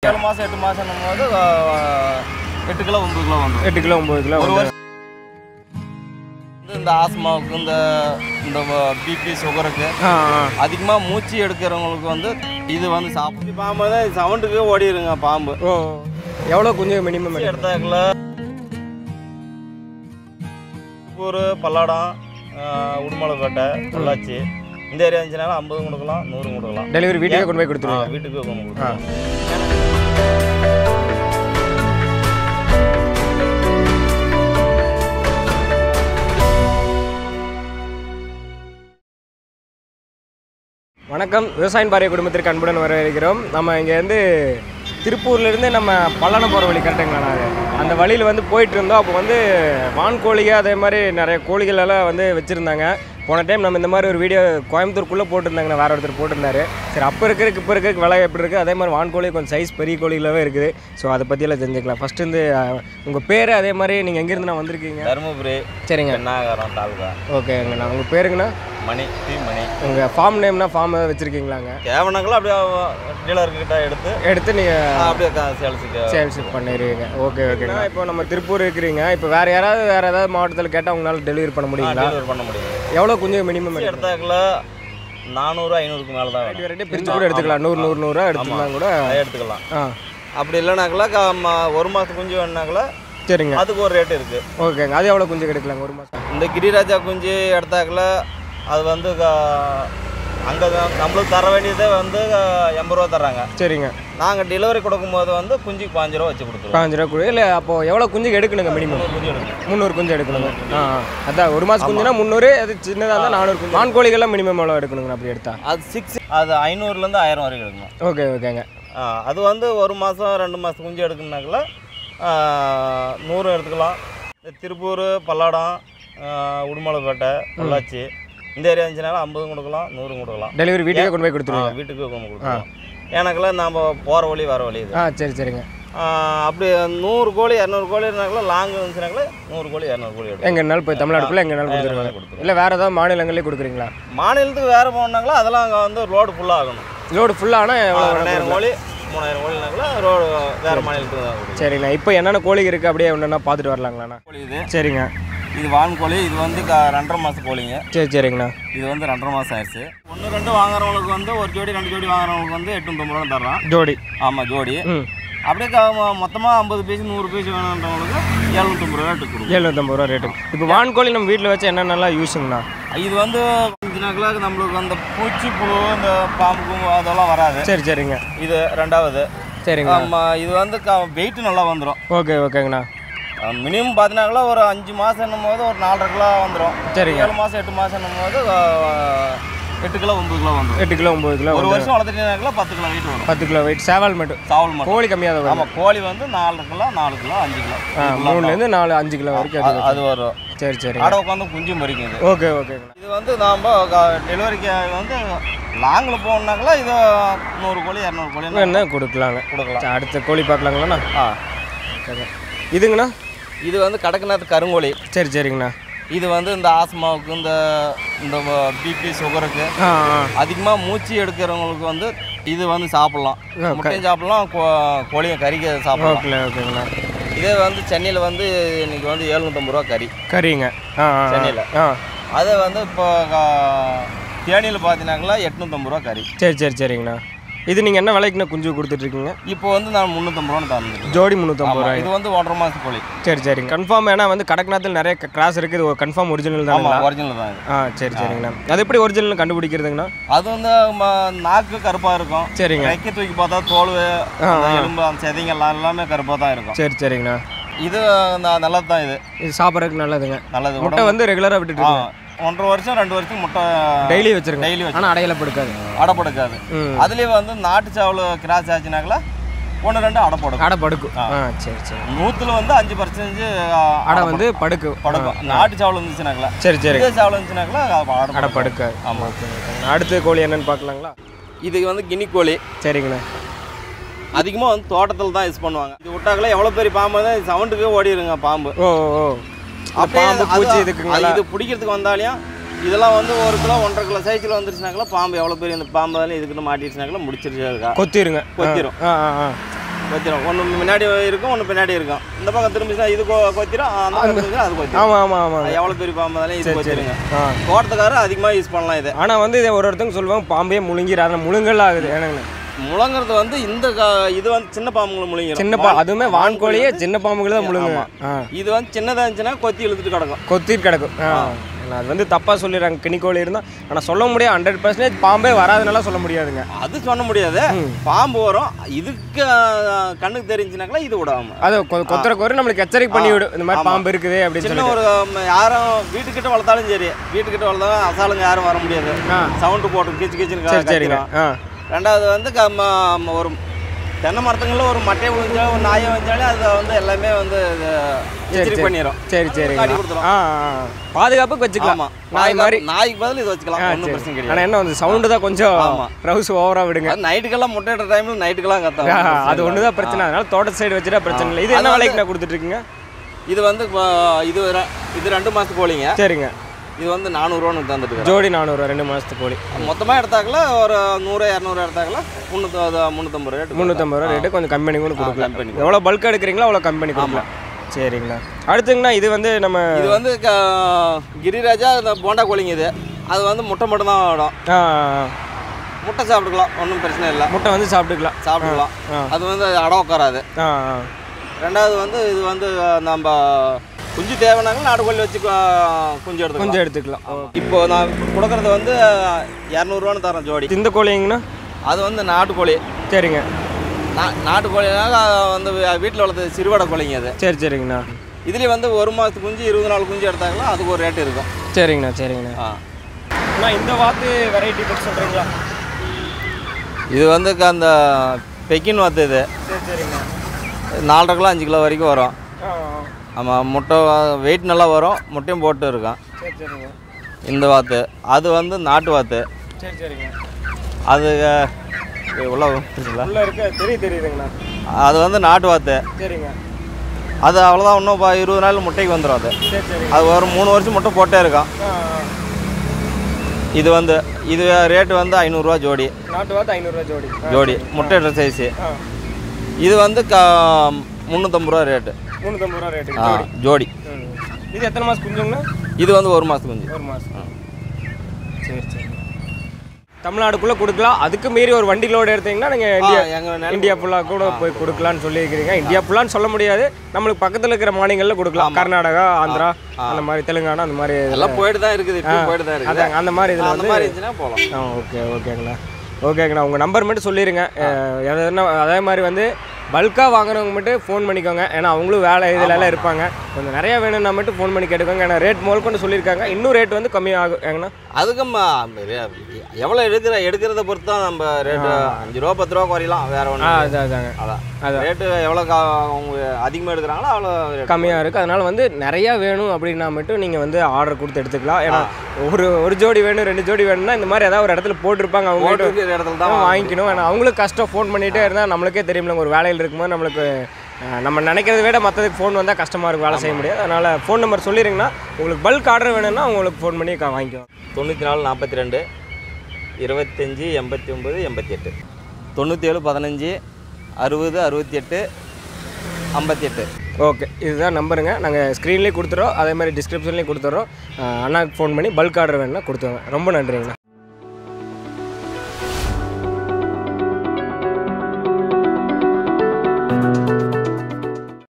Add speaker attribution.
Speaker 1: ஏழு மாதம் எட்டு மாதம் போது ஆஹ், எட்டு கிலோ ஒன்பது கிலோ வந்துடும்
Speaker 2: எட்டு கிலோ ஒம்பது கிலோ
Speaker 1: ஒரு
Speaker 2: வந்து
Speaker 1: வருஷம் இந்த ஆஸ்மாவுக்கு இந்த இந்த பிபி சுகருக்கு
Speaker 2: ஆ ஆ
Speaker 1: அதிகமாக மூச்சு எடுக்கிறவங்களுக்கு வந்து இது வந்து சாப்பிட்டு பாம்பு தான் சவுண்டுக்கு ஓடிடுங்க பாம்பு
Speaker 2: ஓ எவ்வளோ குஞ்சு மினிமம்
Speaker 1: மூச்சு எடுத்தாக்கல ஊர் பல்லாடம் ஆஹ், உடுமலைப்பேட்டை பொள்ளாச்சி இந்த ஏரியா இருந்துச்சுனால ஐம்பது கொடுக்கலாம் நூறு கொடுக்கலாம்
Speaker 2: டெலிவரி வீட்டுக்கே கொண்டு போய்
Speaker 1: ஆ,
Speaker 2: கொடுத்துருவாங்க
Speaker 1: வீட்டுக்கு கொண்டு கொடுக்கலாம்
Speaker 2: வணக்கம் விவசாயம் பாரிய குடும்பத்திற்கு அன்புடன் வரவேற்கிறோம் நம்ம இங்கேருந்து திருப்பூர்லேருந்து நம்ம பல்லடம் போகிற வழி கரெக்டுங்களா அது அந்த வழியில் வந்து போயிட்டு இருந்தோம் அப்போ வந்து வான்கோழிக அதே மாதிரி நிறைய கோழிகள் எல்லாம் வந்து வச்சுருந்தாங்க போன டைம் நம்ம இந்த மாதிரி ஒரு வீடியோ கோயம்புத்தூருக்குள்ளே போட்டிருந்தாங்க வேற ஒருத்தர் போட்டிருந்தாரு சரி அப்போ இருக்கிறதுக்கு இப்போ இருக்கிறதுக்கு விலை எப்படி இருக்குது அதே மாதிரி வான்கோழி கொஞ்சம் சைஸ் பெரிய கோழிகளாகவே இருக்குது ஸோ அதை பற்றியெல்லாம் தெரிஞ்சுக்கலாம் ஃபஸ்ட்டு வந்து உங்கள் பேர் அதே மாதிரி நீங்கள் எங்கேருந்து நான் வந்திருக்கீங்க
Speaker 1: தருமபுரி
Speaker 2: சரிங்க
Speaker 1: பெண்ணாகரம் தாலுகா
Speaker 2: ஓகேங்கண்ணா உங்கள் பேருங்கண்ணா
Speaker 1: மணி டி மணி
Speaker 2: உங்கள் ஃபார்ம் நேம்னா ஃபார்ம் ஏதாவது வச்சுருக்கீங்களாங்க
Speaker 1: தேவனங்களும் அப்படியே டீலர்கிட்ட எடுத்து
Speaker 2: எடுத்து நீங்கள்
Speaker 1: அப்படியே சேல்ஸுக்கு
Speaker 2: சேல்ஸ் பண்ணிடுவீங்க ஓகே ஓகேண்ணா இப்போ நம்ம திருப்பூர் இருக்கிறீங்க இப்போ வேறு யாராவது வேறு ஏதாவது மாவட்டத்தில் கேட்டால் உங்களால் டெலிவரி பண்ண முடியுங்களா
Speaker 1: டெலிவரி பண்ண முடியும்
Speaker 2: எவ்வளோ குஞ்சு மினிமம்
Speaker 1: எடுத்தாக்கல நானூறு ஐநூறுக்கு மேலே தான் வேணும்.
Speaker 2: வெரைட்டி பிரித்து கூட எடுத்துக்கலாம் நூறு நூறு நூறுரூவா எடுத்துக்கலாம் கூட
Speaker 1: அதை எடுத்துக்கலாம்
Speaker 2: ஆ
Speaker 1: அப்படி இல்லைனாக்கல க- ம- ஒரு மாதம் குஞ்சு வேணுனாக்கல
Speaker 2: சரிங்க
Speaker 1: அதுக்கு ஒரு ரேட் இருக்குது
Speaker 2: ஓகேங்க அது எவ்வளோ குஞ்சு கிடைக்கலாங்க ஒரு மாதம்
Speaker 1: இந்த கிரிராஜா குஞ்சு எடுத்தாக்கல அது வந்து அங்கே நம்மளுக்கு தர வேண்டியதே வந்து க- எண்பது ரூபா தர்றாங்க
Speaker 2: சரிங்க
Speaker 1: நாங்கள் டெலிவரி கொடுக்கும்போது வந்து குஞ்சுக்கு பாஞ்சு ரூபா வச்சு கொடுத்துருவோம்
Speaker 2: பாஞ்சு ரூபா கூட இல்லை அப்போது எவ்வளோ குஞ்சு எடுக்கணுங்க மினிமம்
Speaker 1: குஞ்சு எடுக்கணும்
Speaker 2: முந்நூறு குஞ்சு எடுக்கணுங்க ஆ ஆ. அதான் ஒரு மாதம் குஞ்சுனா முந்நூறு அது சின்னதாக இருந்தால் நானூறு குஞ்சு வான்கோழிகள்லாம் மினிமம் எவ்வளோ எடுக்கணுங்க அப்படி எடுத்தா
Speaker 1: அது சிக்ஸ் அது ஐநூறுலேருந்து ஆயிரம் வரைக்கும் எடுக்கணும்
Speaker 2: ஓகே ஓகேங்க
Speaker 1: ஆ, அது வந்து ஒரு மாதம் ரெண்டு மாதம் குஞ்சு எடுக்கணுனாக்கல நூறு எடுத்துக்கலாம் இந்த திருப்பூர் பல்லாடம் ஆ, உடுமலைப்பேட்டை பொள்ளாச்சி இந்த ஏரியா இருந்துச்சுனால ஐம்பது கொடுக்கலாம் நூறு கொடுக்கலாம்
Speaker 2: டெலிவரி வீட்டுக்கே கொண்டு போய்
Speaker 1: ஆ,
Speaker 2: கொடுத்துருவீங்க
Speaker 1: வீட்டுக்கு கொண்டு கொடுக்கலாம் எனக்குலாம் நம்ம போகிற வழி வர வழி இது
Speaker 2: ஆ சரி சரிங்க
Speaker 1: ஆ, அப்படி நூறு கோழி இரநூறு கோழி இருந்தாக்கல லாங் இருந்துச்சுனாக்கல நூறு கோழி இரநூறு கோழி எடுக்கும்
Speaker 2: எங்கே இருந்தாலும் போய் தமிழ்நாட்டுக்குள்ளே எங்கே இருந்தாலும்
Speaker 1: எங்க
Speaker 2: கொடுத்துருவாங்க
Speaker 1: கொடுத்துருவோம்
Speaker 2: இல்லை வேறு ஏதாவது மாநிலங்களே கொடுக்குறீங்களா
Speaker 1: மாநிலத்துக்கு வேறு போனாங்களா அதெல்லாம் அங்கே வந்து ரோடு ஃபுல்லாக ஆகணும்
Speaker 2: லோடு ஃபுல்லானால் எவ்வளோ வேணும்
Speaker 1: ரெண்டாயிரம் கோழி மூணாயிரம் கோழினாக்கல ரோடு வேறு மாநிலத்துக்கு தான் கொடுக்கும்
Speaker 2: சரிங்கண்ணா இப்போ என்னென்ன கோழி இருக்குது அப்படியே ஒன்றுனா பார்த்துட்டு வரலாங்களாண்ணா
Speaker 1: கோழி இது
Speaker 2: சரிங்க
Speaker 1: இது வான்கோழி இது வந்து க- ரெண்டரை மாதம் கோழிங்க
Speaker 2: சரி சரிங்கண்ணா
Speaker 1: இது வந்து ரெண்டரை மாதம் ஆயிடுச்சு ஒன்று ரெண்டு வாங்குறவங்களுக்கு வந்து ஒரு ஜோடி ரெண்டு ஜோடி வாங்குறவங்களுக்கு வந்து எட்நூத்தம்பது ரூபா தர்றோம்
Speaker 2: ஜோடி
Speaker 1: ஆமாம் ஜோடி
Speaker 2: ம்
Speaker 1: அப்படியே மொத்தமாக ஐம்பது பீஸ் நூறு பீஸ் வேணுன்றவங்களுக்கு எழுநூத்தம்பது ரூபா ரேட்டு கொடுக்கும்
Speaker 2: எழுநூத்தம்பது ரூபா ரேட்டு இப்போ வான்கோழி நம்ம வீட்டில் வச்சு என்னென்னலாம் யூஸுங்கண்ணா
Speaker 1: இது வந்து நாக்கில் நம்மளுக்கு அந்த பூச்சி புழு இந்த பாம்பு அதெல்லாம் வராது
Speaker 2: சரி சரிங்க
Speaker 1: இது ரெண்டாவது
Speaker 2: சரிங்க
Speaker 1: ஆமா, இது வந்து வெயிட் நல்லா வந்துடும்
Speaker 2: ஓகே ஓகேங்கண்ணா
Speaker 1: மினிமம் பார்த்தீங்கன்னாக்கா ஒரு அஞ்சு மாதம் என்னும் போது ஒரு நாலரை கிலோ வந்துடும்
Speaker 2: சரிங்க
Speaker 1: ஏழு மாதம் எட்டு மாதம் என்னும் போது எட்டு கிலோ ஒன்பது கிலோ வந்துடும்
Speaker 2: எட்டு கிலோ ஒம்பது கிலோ
Speaker 1: ஒரு
Speaker 2: வந்து
Speaker 1: வருஷம் வளர்த்துட்டீங்கன்னாக்கா பத்து கிலோ வெயிட் வரும்
Speaker 2: பத்து கிலோ வெயிட் சேவல் மட்டும்
Speaker 1: சாவல் மட்டும்
Speaker 2: கோழி கம்மியாக தான் வரும்
Speaker 1: ஆமாம் கோழி வந்து நாலு கிலோ நாலு கிலோ அஞ்சு கிலோ
Speaker 2: ஆ மூணுலேருந்து நாலு அஞ்சு கிலோ வரைக்கும் அது
Speaker 1: அது- அது வரும்
Speaker 2: சரி சரி
Speaker 1: ஆடை உட்காந்து குஞ்சும் பறிக்கும் இது
Speaker 2: ஓகே ஓகேங்கண்ணா
Speaker 1: இது வந்து நாம் டெலிவரிக்கு வந்து லாங்கில் போகணுனாக்கா இது நூறு கோழி இரநூறு கோழி
Speaker 2: என்ன கொடுக்கலாங்க
Speaker 1: கொடுக்கலாம்
Speaker 2: சரி, அடுத்த கோழி பார்க்கலாங்களாண்ணா
Speaker 1: ஆ
Speaker 2: சரி இதுங்கண்ணா
Speaker 1: இது வந்து கடக்குநாத் கருங்கோழி
Speaker 2: சரி சரிங்கண்ணா
Speaker 1: இது வந்து இந்த ஆஸ்மாவுக்கு இந்த இந்த பிபி சுகருக்கு
Speaker 2: ஆ ஆ
Speaker 1: அதிகமாக மூச்சு எடுக்கிறவங்களுக்கு வந்து இது வந்து சாப்பிட்லாம்
Speaker 2: ஆ,
Speaker 1: முட்டையும் சாப்பிட்லாம் கோ- கோழியும் கறிக்கு சாப்பிடலாம்
Speaker 2: ஓகே ஓகேங்கண்ணா
Speaker 1: இதே வந்து சென்னையில் வந்து இன்னைக்கு வந்து எழுநூற்றம்பது ரூபா கறி
Speaker 2: கறிங்க ஆ ஆ, ஆ
Speaker 1: சென்னையில்
Speaker 2: ஆ
Speaker 1: அதே வந்து இப்போ தேனியில் பார்த்தீங்கன்னாக்கா எட்நூற்றம்பது ரூபா கறி
Speaker 2: சரி சரி சரிங்கண்ணா இது நீங்கள் என்ன விலைக்குண்ணா குஞ்சு கொடுத்துட்ருக்கீங்க
Speaker 1: இப்போ வந்து நான் முந்நூற்றம்பது ரூபான்னு தந்துருக்கேன்
Speaker 2: ஜோடி முந்நூற்றம்பது
Speaker 1: ஆமாம்
Speaker 2: ரூபாய்
Speaker 1: இது வந்து ஒன்றரை மாதம் கோழி
Speaker 2: சரி சரிங்க கன்ஃபார்ம் ஏன்னா வந்து கடக்நாத்தில் நிறைய கிராஸ் இருக்குது இது கன்ஃபார்ம் ஒரிஜினல் தானுங்களா
Speaker 1: ஆமாம் ஒரிஜினல் தான் இது
Speaker 2: ஆ சரி சரிங்கண்ணா அது எப்படி ஒரிஜினல் கண்டுபிடிக்கிறதுங்கண்ணா
Speaker 1: அது வந்து ம- நாக்கு கருப்பாக இருக்கும்
Speaker 2: சரிங்க
Speaker 1: ரெக்கை தூக்கி பார்த்தா தோல்
Speaker 2: ஆ,
Speaker 1: அந்த எலும்பு அந்த செதைங்க எல்லாம் எல்லாமே கருப்பாக தான் இருக்கும்
Speaker 2: சரி சரிங்கண்ணா
Speaker 1: இது ந- நல்லது தான் இது
Speaker 2: இது சாப்பிட்றதுக்கு நல்லதுங்க
Speaker 1: நல்லது
Speaker 2: முட்டை வந்து ரெகுலராக விட்டுட்டு
Speaker 1: ஆ, ஒன்றரை வருஷம் ரெண்டு வருஷம் முட்டை
Speaker 2: டெய்லி வச்சிருங்க
Speaker 1: டெய்லி வச்சு
Speaker 2: ஆனால் அடையில படுக்காது
Speaker 1: அடைப்படுக்காது
Speaker 2: ம்
Speaker 1: அதுலேயே வந்து நாட்டு சாவல் கிராஸ் ஆச்சுனாக்கல ஒன்று ரெண்டு அடைப்படுக்கும்
Speaker 2: அடை படுக்கும் ஆ சரி சரி
Speaker 1: நூற்றுல வந்து அஞ்சு பர்சன்டேஜ்
Speaker 2: அடை வந்து படுக்கும்
Speaker 1: படுக்கும் நாட்டு சாவல் இருந்துச்சுனாக்கல
Speaker 2: சரி சரி
Speaker 1: இதே சாவல் இருந்துச்சுனாக்கல
Speaker 2: அடை
Speaker 1: அடை
Speaker 2: படுக்காது
Speaker 1: ஆமாம்
Speaker 2: ஓகே ஓகேங்கண்ணா அடுத்த கோழி என்னன்னு பார்க்கலாங்களா
Speaker 1: இது வந்து கினி கோழி
Speaker 2: சரிங்கண்ணா
Speaker 1: அதிகமாக வந்து தோட்டத்தில் தான் யூஸ் பண்ணுவாங்க இது விட்டாக்கல எவ்வளோ பெரிய பாம்பு தான் சவுண்டுக்கு ஓடிடுங்க பாம்பு
Speaker 2: ஓ ஓ
Speaker 1: அப்படியே
Speaker 2: பாம்பு
Speaker 1: அது-
Speaker 2: பூச்சி
Speaker 1: அது-
Speaker 2: இதுக்குங்களா
Speaker 1: இது பிடிக்கிறதுக்கு வந்தாலையும் இதெல்லாம் வந்து ஒரு கிலோ ஒன்றரை கிலோ சைஸில் வந்துருச்சுனாக்கல பாம்பு எவ்வளோ பெரிய இந்த பாம்பு தானே இதுக்குன்னு மாட்டிடுச்சுனாக்கல முடிச்சிருச்சு அதுக்கா
Speaker 2: கொத்திருங்க
Speaker 1: கொத்திரும்.
Speaker 2: ஆ ஆ ஆ
Speaker 1: கொத்திரும் ஒன்று முன்னாடி இருக்கும் ஒன்று பின்னாடி இருக்கும் இந்த பக்கம் திரும்பிச்சுன்னா இது கொ- கொத்திரும் அந்த பக்கம் திரும்பிச்சுன்னா அது கொத்திரும்
Speaker 2: ஆமாம் ஆமாம் ஆமாம்
Speaker 1: எவ்வளோ பெரிய பாம்பு இருந்தாலும் இது கொத்திருங்க
Speaker 2: ஆ
Speaker 1: தோட்டத்துக்காரர் அதிகமாக யூஸ் பண்ணலாம் இதை
Speaker 2: ஆனால் வந்து இதை ஒரு ஒருத்தங்க சொல்லுவாங்க பாம்பே முழுங்கிறாரு முழுங்கல் ஆகுது ஏனுங்கண்ணா
Speaker 1: முழங்குறது வந்து இந்த க- இது வந்து சின்ன பாம்புங்களை முழுங்கிடும்
Speaker 2: சின்ன பா அதுவுமே வான்கோழியே சின்ன பாம்புகள் தான் முழுங்குங்க ஆ
Speaker 1: இது வந்து சின்னதாக இருந்துச்சுன்னா கொத்தி இழுத்துட்டு கிடக்கும்
Speaker 2: கொத்திட்டு கிடக்கும் ஆ நான் அது வந்து தப்பாக சொல்லிடுறாங்க கினிக்கோழி இருந்தால் ஆனால் சொல்ல முடியாது ஹண்ட்ரட் பர்சன்டேஜ் பாம்பே வராதுனால சொல்ல முடியாதுங்க
Speaker 1: அது சொல்ல முடியாது பாம்பு வரும் இதுக்கு அஹ், கண்ணுக்கு தெரிஞ்சுனாக்கா இது விடாம
Speaker 2: அது கொ- கொத்துற கோரி நம்மளுக்கு எச்சரிக்கை பண்ணி விடும் இந்த மாதிரி பாம்பு இருக்குது அப்படின்னு
Speaker 1: சின்ன
Speaker 2: சொல்லி
Speaker 1: ஒரு ம, யாரும் வீட்டுக்கிட்ட வளர்த்தாலும் சரி வீட்டுக்கிட்ட வளர்த்தாலும் அசாலுங்க யாரும் வர முடியாது
Speaker 2: ஆ
Speaker 1: சவுண்டு போட்டு கிச்சு கிச்சுன்னு
Speaker 2: சரி சரிங்க
Speaker 1: கத்திரும்
Speaker 2: ஆ
Speaker 1: ரெண்டாவது வந்து க- ம- ம- ஒரு தென்னை மரத்துங்களில் ஒரு மட்டையை விழுந்தாலும் ஒரு நாயை வந்தாலே அதை வந்து எல்லாமே வந்து எச்சரிக்கை பண்ணிடும்
Speaker 2: சரி சரி
Speaker 1: காட்டி கொடுத்துரும்.
Speaker 2: ஆ ஆ. பாதுகாப்புக்கு வச்சுக்கலாம்
Speaker 1: ஆமா
Speaker 2: நாய் மாதிரி
Speaker 1: நாய்க்கு பதில் இது வச்சுக்கலாம்
Speaker 2: ஆ,
Speaker 1: ஒன்றும்
Speaker 2: சரி.
Speaker 1: பிரச்சனை
Speaker 2: ஆனா
Speaker 1: கிடையாது
Speaker 2: என்ன வந்து சவுண்டு தான் கொஞ்சம்
Speaker 1: ஆமா.
Speaker 2: ரவுஸ் ஓவரா விடுங்க
Speaker 1: அது நைட்டுக்கெல்லாம் முட்டையிட்ட டைமில் நைட்டுக்கெல்லாம்
Speaker 2: ஆ,
Speaker 1: கத்தம்
Speaker 2: அது ஒன்று தான் பிரச்சனை அதனால தோட்ட சைடு வச்சுட்டா பிரச்சனை இல்லை இது என்ன விலைக்கு நான் கொடுத்துட்டு இருக்கீங்க
Speaker 1: இது வந்து இப்போ இது ரெ- இது ரெண்டு மாதத்து கோழிங்க
Speaker 2: சரிங்க
Speaker 1: இது வந்து நானூறுரூவான்னு தந்துட்டு
Speaker 2: ஜோடி நானூறுவா ரெண்டு மாதத்துக்கு கோழி
Speaker 1: மொத்தமாக எடுத்தாக்கல ஒரு நூறு இரநூறு எடுத்தாக்கல முந்நூற்றி முந்நூற்றம்பது ரூபா ரேட்டு
Speaker 2: முந்நூற்றம்பது ரூபா ரேட்டு கொஞ்சம் கம்மி பண்ணி கூட கொடுக்கலாம்
Speaker 1: கம்மி பண்ணி
Speaker 2: எவ்வளோ பல்க் எடுக்கிறீங்களோ அவ்வளோ கம்மி பண்ணி கொடுக்கலாம் சரிங்கண்ணா அடுத்துங்கண்ணா இது வந்து நம்ம
Speaker 1: இது வந்து க- கிரிராஜா இந்த போண்டா கோழிங்க இது அது வந்து முட்டை மட்டும் தான் விடும்
Speaker 2: ஆ,
Speaker 1: முட்டை சாப்பிட்டுக்கலாம் ஒன்றும் பிரச்சனை இல்லை
Speaker 2: முட்டை வந்து சாப்பிட்டுக்கலாம்
Speaker 1: சாப்பிட்டுக்கலாம்
Speaker 2: ஆ.
Speaker 1: அது வந்து அட உட்காராது
Speaker 2: ஆ ஆ
Speaker 1: ரெண்டாவது வந்து இது வந்து நம்ம குஞ்சு தேவைனாங்க நாட்டுக்கோழி வச்சு கு- குஞ்சு எடுத்துக்கலாம்
Speaker 2: கொஞ்சம் எடுத்துக்கலாம் ஓ.
Speaker 1: இப்போ நான் கொடுக்குறது வந்து இரநூறுவான்னு தரேன் ஜோடி
Speaker 2: இந்த கோழிங்கண்ணா
Speaker 1: அது வந்து நாட்டுக்கோழி
Speaker 2: சரிங்க
Speaker 1: நா- நாட்டுக்கோழினால வந்து வீட்டில் வளர்த்தது சிறுவடை கோழிங்க அது
Speaker 2: சரி சரிங்கண்ணா
Speaker 1: இதுலேயே வந்து ஒரு மாதத்து குஞ்சு இருபது நாள் குஞ்சு எடுத்தாங்கன்னா அதுக்கு ஒரு ரேட் இருக்கும்
Speaker 2: சரிங்கண்ணா சரிங்கண்ணா
Speaker 1: ஆ
Speaker 2: அண்ணா இந்த வாத்து வெரைட்டி பற்றி சொல்கிறீங்களா
Speaker 1: இது வந்து க- அந்த பெக்கின் வாத்து இது
Speaker 2: சரி சரிங்கண்ணா
Speaker 1: நாலரை கிலோ அஞ்சு கிலோ வரைக்கும் வரும்
Speaker 2: ஆ ஆ.
Speaker 1: ஆமாம் முட்டை வெயிட் நல்லா வரும் முட்டையும் போட்டு இருக்கும்
Speaker 2: சரி சரிங்க
Speaker 1: இந்த வாத்து அது வந்து நாட்டு வாத்து
Speaker 2: சரி சரிங்க
Speaker 1: அது அஹ், உள்ள இருக்குல்ல?
Speaker 2: உள்ள இருக்க தெரியும் தெரியுதுங்கண்ணா
Speaker 1: அது வந்து நாட்டு வாத்து
Speaker 2: சரிங்க
Speaker 1: அது அவ்வளோதான் இன்னும் ப- இருபது நாள் முட்டைக்கு வந்துடும் அது
Speaker 2: சரி சரிங்க
Speaker 1: அது ஒரு மூணு வருஷம் முட்டை போட்டே இருக்கும்
Speaker 2: ஆ ஆ.
Speaker 1: இது வந்து இது ரேட்டு வந்து ஐநூறுரூவா ஜோடி
Speaker 2: நாட்டு வாத்து ஐநூறுரூவா ஜோடி ஆ,
Speaker 1: ஜோடி
Speaker 2: சரி.
Speaker 1: முட்டையிட்ட சைஸு
Speaker 2: ஆ
Speaker 1: இது வந்து க முந்நூற்றம்பது ரூபா ரேட்டு
Speaker 2: முந்நூற்றம்பது ரூபா ரேட்டு
Speaker 1: ஆ
Speaker 2: ஜோடி
Speaker 1: ஜோடி
Speaker 2: ம். இது எத்தனை மாதம் குஞ்சுங்கண்ணா
Speaker 1: இது வந்து ஒரு மாதம் குஞ்சு
Speaker 2: ஒரு மாதம் சரி சரி தமிழ்நாடுக்குள்ளே கொடுக்கலாம் அதுக்கு மீறி ஒரு வண்டி லோடு எடுத்தீங்கன்னா நீங்கள் இந்தியா
Speaker 1: எங்கள்
Speaker 2: இந்தியா ஃபுல்லாக கூட போய் கொடுக்கலான்னு சொல்லியிருக்கிறீங்க இந்தியா ஃபுல்லான்னு சொல்ல முடியாது நம்மளுக்கு பக்கத்தில் இருக்கிற மாநிலங்களில் கொடுக்கலாம் கர்நாடகா ஆந்திரா அந்த மாதிரி தெலுங்கானா அந்த மாதிரி இதுல-
Speaker 1: எல்லாம் போயிட்டு தான் இருக்குது இப்போ போயிட்டு தான் இருக்குது
Speaker 2: அதாங்க அந்த மாதிரி இதில்
Speaker 1: அந்த
Speaker 2: வந்து
Speaker 1: மாதிரி இருந்துச்சுன்னா போகலாம்
Speaker 2: ஆ ஓகே ஓகேங்கண்ணா ஓகேங்கண்ணா உங்கள் நம்பர் மட்டும் சொல்லிடுங்க அஹ், எதுனா அதே மாதிரி வந்து பல்காக வாங்குறவங்க மட்டும் ஃபோன் பண்ணிக்கோங்க ஏன்னா அவங்களும் வேலை இதுல எல்லாம் இருப்பாங்க கொஞ்சம் நிறையா வேணும்னா மட்டும் ஃபோன் பண்ணி கேட்டுக்கோங்க ஏன்னா ரேட் முதல் கொண்டு சொல்லியிருக்காங்க இன்னும் ரேட் வந்து கம்மியாகும் ஏங்கண்ணா
Speaker 1: அதுக்கும் எவ்வளோ எடுக்கிற எடுக்கிறத பொறுத்து தான் நம்ம ரேட்டு அஞ்சு ரூபா பத்து ரூபா குறையலாம் வேற
Speaker 2: ஆ
Speaker 1: ஒன்று
Speaker 2: அதான் அதாங்க
Speaker 1: அதான்
Speaker 2: அதான்.
Speaker 1: ரேட்டு எவ்வளோ அவங்க அதிகமாக எடுக்கிறாங்களோ அவ்வளோ ரேட்
Speaker 2: கம்மியாக இருக்குது அதனால் வந்து நிறையா வேணும் அப்படின்னா மட்டும் நீங்கள் வந்து ஆர்டர் கொடுத்து எடுத்துக்கலாம் ஏன்னா ஒரு ஒரு ஜோடி வேணும் ரெண்டு ஜோடி வேணும்னா இந்த மாதிரி ஏதாவது ஒரு இடத்துல போட்டிருப்பாங்க அவங்க கிட்ட
Speaker 1: இருக்கிற இடத்துல தான்
Speaker 2: தான் வாங்கிக்கணும் ஏன்னா அவங்களுக்கு கஷ்டம் ஃபோன் பண்ணிகிட்டே இருந்தால் நம்மளுக்கே தெரியும்ல ஒரு வேலையில் இருக்கும்போது நம்மளுக்கு அஹ், நம்ம நினைக்கிறத விட மற்றதுக்கு ஃபோன் வந்தால் கஷ்டமாக இருக்கும் வேலை செய்ய முடியாது அதனால் ஃபோன் நம்பர் சொல்லிடுங்கன்னா உங்களுக்கு பல்க் ஆர்டர் வேணும்னா உங்களுக்கு ஃபோன் பண்ணி கா- வாங்கிக்குவோம்
Speaker 1: தொண்ணூற்றி நாலு நாற்பத்தி ரெண்டு இருபத்தஞ்சி எண்பத்தி ஒம்பது எண்பத்தி எட்டு தொண்ணூற்றி ஏழு பதினஞ்சு அறுபது அறுபத்தி எட்டு ஐம்பத்தி எட்டு
Speaker 2: ஓகே இதுதான் நம்பருங்க நாங்கள் ஸ்க்ரீன்லேயே கொடுத்துறோம் அதே மாதிரி டிஸ்கிரிப்ஷன்லேயும் கொடுத்துறோம் அஹ், அண்ணாக்கு ஃபோன் பண்ணி பல்க் ஆர்டர் வேணும்னா கொடுத்துருங்க ரொம்ப நன்றிங்கண்ணா